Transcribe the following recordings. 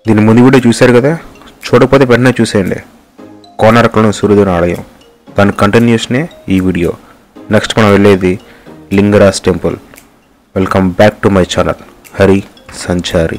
దీని ముందు వీడియో చూశారు కదా చూడకపోతే వెంటనే చూసేయండి కోనార్కలో సూర్యోదయం ఆలయం దాని కంటిన్యూషనే ఈ వీడియో నెక్స్ట్ మనం వెళ్ళేది Lingaraj temple welcome back to my channel Hari Sanchari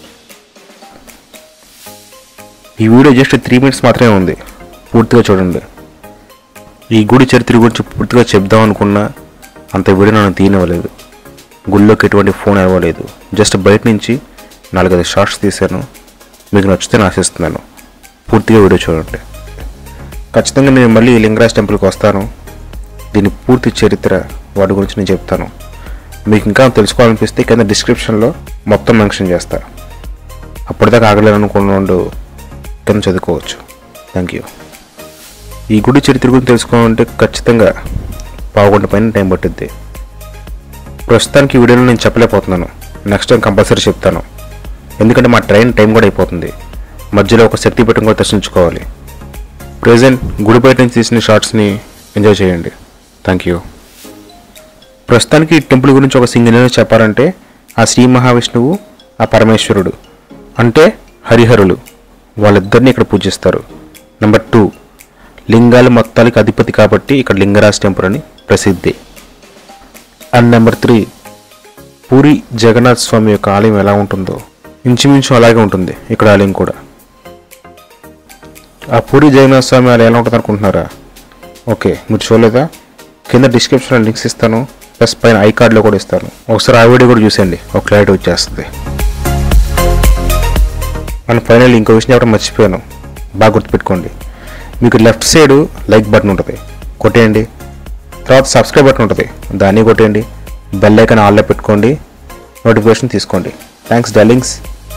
ఈ వీడియో జస్ట్ త్రీ మినిట్స్ మాత్రమే ఉంది పూర్తిగా చూడండి ఈ గుడి చరిత్ర గురించి పూర్తిగా చెప్దాం అనుకున్నా అంత వీడియో నన్ను తీయనివ్వలేదు గుళ్ళోకి ఎటువంటి ఫోన్ ఇవ్వలేదు జస్ట్ బయట నుంచి నాలుగైదు షార్ట్స్ తీశాను మీకు నచ్చితే ఆశిస్తున్నాను పూర్తిగా వీడియో చూడండి ఖచ్చితంగా నేను మళ్ళీ ఈ లింగరాజ్ టెంపుల్కి వస్తాను దీని పూర్తి చరిత్ర వాటి గురించి నేను చెప్తాను మీకు ఇంకా తెలుసుకోవాలనిపిస్తే కింద డిస్క్రిప్షన్లో మొత్తం మెన్షన్ చేస్తా అప్పటిదాకా ఆగలేను అనుకున్న వాళ్ళు కింద చదువుకోవచ్చు థ్యాంక్ యూ ఈ గుడి చరిత్ర గురించి తెలుసుకోవాలంటే ఖచ్చితంగా పావుగంట పైన టైం పట్టుద్ది ప్రస్తుతానికి ఈ వీడియోలో నేను చెప్పలేకపోతున్నాను నెక్స్ట్ టైం కంపల్సరీ చెప్తాను ఎందుకంటే మా ట్రైన్ టైం కూడా అయిపోతుంది మధ్యలో ఒక శక్తి పీఠం కూడా దర్శించుకోవాలి ప్రజెంట్ గుడి బయట నుంచి తీసిన షార్ట్స్ని ఎంజాయ్ చేయండి థ్యాంక్ యూ ప్రస్తుతానికి ఈ టెంపుల్ గురించి ఒక సింగిల్ చెప్పాలంటే ఆ శ్రీ మహావిష్ణువు ఆ పరమేశ్వరుడు అంటే హరిహరులు వాళ్ళిద్దరిని ఇక్కడ పూజిస్తారు నెంబర్ టూ లింగాల మొత్తాలకి అధిపతి కాబట్టి ఇక్కడ లింగరాజ్ టెంపుల్ అని ప్రసిద్ధి and number three Puri Jagannath స్వామి యొక్క ఆలయం ఎలా ఉంటుందో ఇంచుమించు అలాగే ఉంటుంది ఇక్కడ ఆలయం కూడా ఆ పూరి జగన్నాథ్ స్వామి ఆలయం ఎలా ఉంటుంది అనుకుంటున్నారా ఓకే మీరు చూడలేదా కింద డిస్క్రిప్షన్లో లింక్స్ ఇస్తాను ప్లస్ పైన ఐ కార్డులో కూడా ఇస్తాను ఒకసారి ఆ వీడియో కూడా చూసేయండి ఒక క్లారిటీ వచ్చేస్తుంది అండ్ ఫైనల్ ఇంకో విషయం చెప్పడం మర్చిపోయాను బాగా గుర్తుపెట్టుకోండి మీకు లెఫ్ట్ సైడ్ లైక్ బటన్ ఉంటుంది కొట్టేయండి తర్వాత సబ్స్క్రైబ్ బటన్ ఉంటుంది దాన్ని కొట్టేయండి బెల్ ఐకాన్ ఆన్లో పెట్టుకోండి నోటిఫికేషన్ తీసుకోండి thanks darlings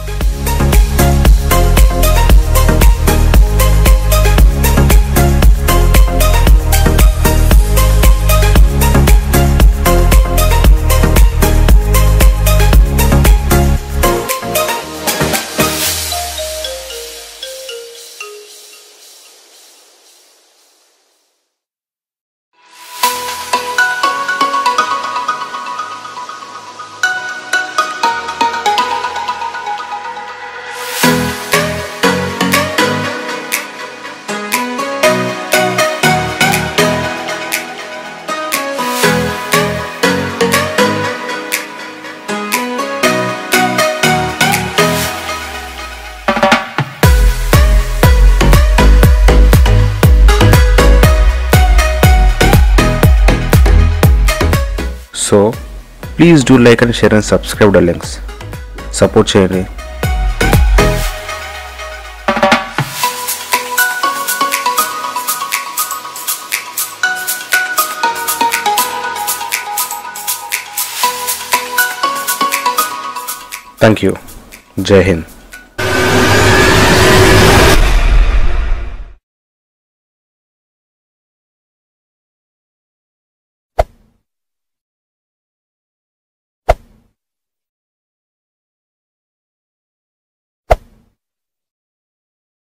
so please do like and share and subscribe darlings support చేయండి థ్యాంక్ యూ జై హింద్